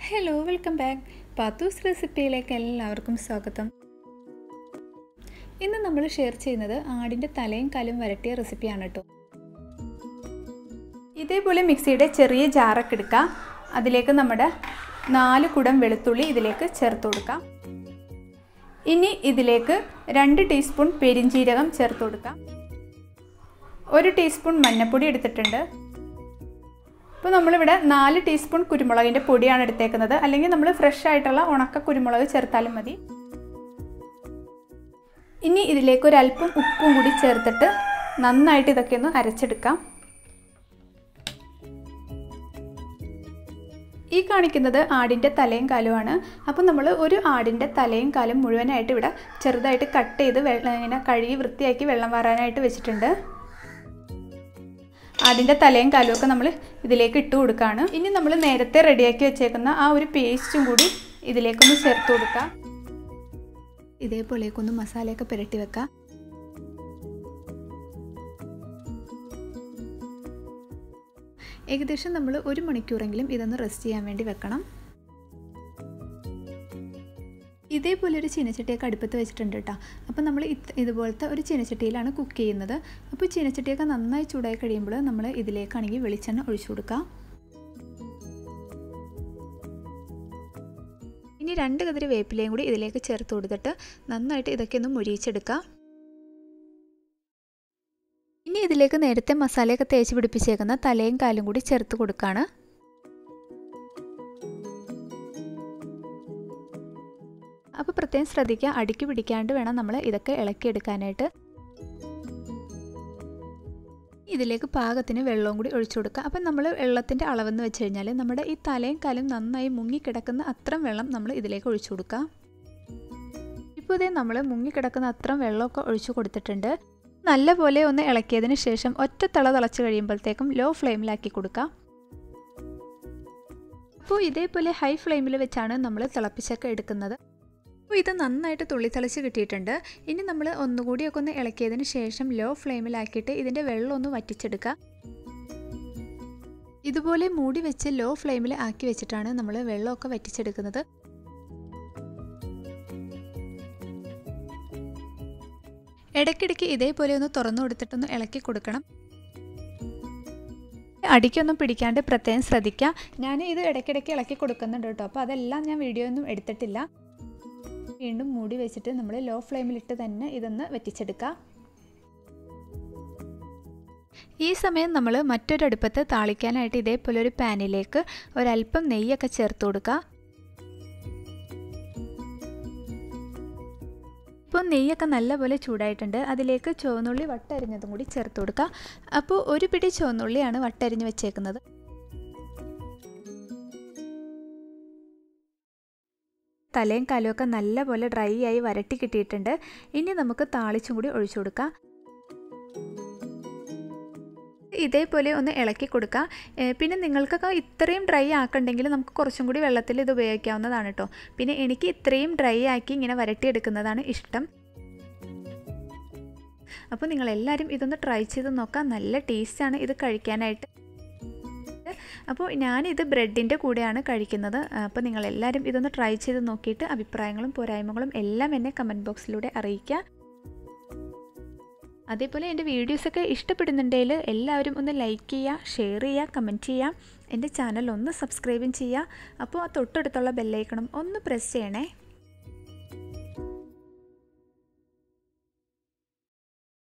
hello welcome back Pathu's റെസിപ്പിയിലേക്ക് എല്ലാവർക്കും സ്വാഗതം ഇന്ന് നമ്മൾ ഷെയർ ചെയ്യുന്നത് ആടിൻ്റെ തലയും കാലും വരട്ടിയ റെസിപ്പിയാണ് കേട്ടോ ഇതേപോലെ മിക്സിയുടെ ചെറിയ ജാറൊക്കെ എടുക്കുക അതിലേക്ക് നമ്മുടെ നാല് കുടം വെളുത്തുള്ളി ഇതിലേക്ക് ചേർത്ത് കൊടുക്കാം ഇനി ഇതിലേക്ക് രണ്ട് ടീസ്പൂൺ പെരിഞ്ജീരകം ചേർത്ത് കൊടുക്കാം ഒരു ടീസ്പൂൺ മഞ്ഞൾപ്പൊടി എടുത്തിട്ടുണ്ട് ഇപ്പോൾ നമ്മളിവിടെ നാല് ടീസ്പൂൺ കുരുമുളകിൻ്റെ പൊടിയാണ് എടുത്തേക്കുന്നത് അല്ലെങ്കിൽ നമ്മൾ ഫ്രഷ് ആയിട്ടുള്ള ഉണക്ക കുരുമുളക് ചേർത്താലും മതി ഇനി ഇതിലേക്ക് ഒരല്പം ഉപ്പും കൂടി ചേർത്തിട്ട് നന്നായിട്ട് ഇതൊക്കെ ഒന്ന് അരച്ചെടുക്കാം ഈ കാണിക്കുന്നത് ആടിൻ്റെ തലയും കാലുമാണ് അപ്പോൾ നമ്മൾ ഒരു ആടിൻ്റെ തലയും കാലും മുഴുവനായിട്ട് ഇവിടെ ചെറുതായിട്ട് കട്ട് ചെയ്ത് വെള്ളം ഇങ്ങനെ കഴുകി വൃത്തിയാക്കി വെള്ളം വാരാനായിട്ട് വെച്ചിട്ടുണ്ട് ആടിൻ്റെ തലയും കാലും ഒക്കെ നമ്മൾ ഇതിലേക്ക് ഇട്ട് കൊടുക്കുകയാണ് ഇനി നമ്മൾ നേരത്തെ റെഡിയാക്കി വെച്ചേക്കുന്ന ആ ഒരു പേസ്റ്റും കൂടി ഇതിലേക്കൊന്ന് ചേർത്ത് കൊടുക്കാം ഇതേപോലെയൊക്കെ ഒന്ന് മസാലയൊക്കെ പുരട്ടി വെക്കാം ഏകദേശം നമ്മൾ ഒരു മണിക്കൂറെങ്കിലും ഇതൊന്ന് റെസ്റ്റ് ചെയ്യാൻ വേണ്ടി വെക്കണം ഇതേപോലെ ഒരു ചീനച്ചട്ടിയൊക്കെ അടുപ്പത്ത് വെച്ചിട്ടുണ്ട് കേട്ടോ അപ്പോൾ നമ്മൾ ഇതുപോലത്തെ ഒരു ചീനച്ചട്ടിയിലാണ് കുക്ക് ചെയ്യുന്നത് അപ്പോൾ ചീനച്ചട്ടിയൊക്കെ നന്നായി ചൂടായി കഴിയുമ്പോൾ നമ്മൾ ഇതിലേക്കാണെങ്കിൽ വെളിച്ചെണ്ണ ഒഴിച്ചു കൊടുക്കാം ഇനി രണ്ട് കതിരി വേപ്പിലയും കൂടി ഇതിലേക്ക് ചേർത്ത് കൊടുത്തിട്ട് നന്നായിട്ട് ഇതൊക്കെ ഒന്ന് മുരിയിച്ചെടുക്കാം ഇനി ഇതിലേക്ക് നേരത്തെ മസാലയൊക്കെ തേച്ച് പിടിപ്പിച്ചേക്കുന്ന തലയും കാലും കൂടി ചേർത്ത് കൊടുക്കുകയാണ് അപ്പോൾ പ്രത്യേകം ശ്രദ്ധിക്കുക അടുക്കി പിടിക്കാണ്ട് വേണം നമ്മൾ ഇതൊക്കെ ഇളക്കിയെടുക്കാനായിട്ട് ഇതിലേക്ക് പാകത്തിന് വെള്ളവും കൂടി ഒഴിച്ചു കൊടുക്കുക അപ്പം നമ്മൾ വെള്ളത്തിൻ്റെ അളവെന്ന് വെച്ച് കഴിഞ്ഞാൽ നമ്മുടെ ഈ തലയും കാലും നന്നായി മുങ്ങിക്കിടക്കുന്ന അത്രയും വെള്ളം നമ്മൾ ഇതിലേക്ക് ഒഴിച്ചു കൊടുക്കുക ഇപ്പോൾ ഇതേ നമ്മൾ മുങ്ങിക്കിടക്കുന്ന അത്രയും വെള്ളമൊക്കെ ഒഴിച്ചു കൊടുത്തിട്ടുണ്ട് നല്ലപോലെ ഒന്ന് ഇളക്കിയതിന് ശേഷം ഒറ്റ തള തിളച്ച് കഴിയുമ്പോഴത്തേക്കും ലോ ഫ്ലെയിമിലാക്കി കൊടുക്കുക അപ്പോൾ ഇതേപോലെ ഹൈ ഫ്ലെയിമിൽ വെച്ചാണ് നമ്മൾ തിളപ്പിച്ചൊക്കെ എടുക്കുന്നത് അപ്പോൾ ഇത് നന്നായിട്ട് തുള്ളിത്തളിച്ച് കിട്ടിയിട്ടുണ്ട് ഇനി നമ്മൾ ഒന്നുകൂടിയൊക്കെ ഒന്ന് ഇളക്കിയതിന് ശേഷം ലോ ഫ്ലെയിമിലാക്കിയിട്ട് ഇതിൻ്റെ വെള്ളം ഒന്ന് വറ്റിച്ചെടുക്കുക ഇതുപോലെ മൂടി വെച്ച് ലോ ഫ്ലെയിമിൽ ആക്കി വെച്ചിട്ടാണ് നമ്മൾ വെള്ളമൊക്കെ വറ്റിച്ചെടുക്കുന്നത് ഇടയ്ക്കിടയ്ക്ക് ഇതേപോലെ ഒന്ന് തുറന്നു കൊടുത്തിട്ടൊന്ന് ഇളക്കി കൊടുക്കണം അടിക്കൊന്നും പിടിക്കാണ്ട് പ്രത്യേകം ശ്രദ്ധിക്കുക ഞാൻ ഇത് ഇടയ്ക്കിടയ്ക്ക് ഇളക്കി കൊടുക്കുന്നുണ്ട് കേട്ടോ അപ്പോൾ അതെല്ലാം ഞാൻ വീഡിയോ ഒന്നും എടുത്തിട്ടില്ല വീണ്ടും മൂടി വെച്ചിട്ട് നമ്മൾ ലോ ഫ്ലെയിമിലിട്ട് തന്നെ ഇതൊന്ന് വറ്റിച്ചെടുക്കുക ഈ സമയം നമ്മൾ മറ്റൊരടുപ്പത്ത് താളിക്കാനായിട്ട് ഇതേപോലെ ഒരു പാനിലേക്ക് ഒരല്പം നെയ്യൊക്കെ ചേർത്ത് കൊടുക്കുക ഇപ്പോൾ നെയ്യൊക്കെ നല്ലപോലെ ചൂടായിട്ടുണ്ട് അതിലേക്ക് ചുവന്നുള്ളി വട്ടരിഞ്ഞതും കൂടി ചേർത്ത് കൊടുക്കുക അപ്പോൾ ഒരു പിടി ചുവന്നുള്ളിയാണ് വട്ടരിഞ്ഞ് വെച്ചേക്കുന്നത് തലയും കാലുമൊക്കെ നല്ലപോലെ ഡ്രൈ ആയി വരട്ടി കിട്ടിയിട്ടുണ്ട് ഇനി നമുക്ക് താളിച്ചും കൂടി ഒഴിച്ചു കൊടുക്കാം ഇതേപോലെ ഒന്ന് ഇളക്കി കൊടുക്കുക പിന്നെ നിങ്ങൾക്കൊക്കെ ഇത്രയും ഡ്രൈ ആക്കണ്ടെങ്കിൽ നമുക്ക് കുറച്ചും കൂടി വെള്ളത്തിൽ ഇത് ഉപയോഗിക്കാവുന്നതാണ് കേട്ടോ പിന്നെ എനിക്ക് ഇത്രയും ഡ്രൈ ആക്കി ഇങ്ങനെ വരട്ടിയെടുക്കുന്നതാണ് ഇഷ്ടം അപ്പോൾ നിങ്ങളെല്ലാവരും ഇതൊന്ന് ട്രൈ ചെയ്ത് നോക്കാം നല്ല ടേസ്റ്റാണ് ഇത് കഴിക്കാനായിട്ട് അപ്പോൾ ഞാനിത് ബ്രെഡിൻ്റെ കൂടെയാണ് കഴിക്കുന്നത് അപ്പോൾ നിങ്ങളെല്ലാവരും ഇതൊന്ന് ട്രൈ ചെയ്ത് നോക്കിയിട്ട് അഭിപ്രായങ്ങളും പോരായ്മകളും എല്ലാം എന്നെ കമൻറ്റ് ബോക്സിലൂടെ അറിയിക്കുക അതേപോലെ എൻ്റെ വീഡിയോസൊക്കെ ഇഷ്ടപ്പെടുന്നുണ്ടെങ്കിൽ എല്ലാവരും ഒന്ന് ലൈക്ക് ചെയ്യുക ഷെയർ ചെയ്യുക കമൻറ്റ് ചെയ്യുക എൻ്റെ ചാനൽ ഒന്ന് സബ്സ്ക്രൈബും ചെയ്യുക അപ്പോൾ ആ തൊട്ടടുത്തുള്ള ബെല്ലൈക്കണം ഒന്ന് പ്രസ് ചെയ്യണേ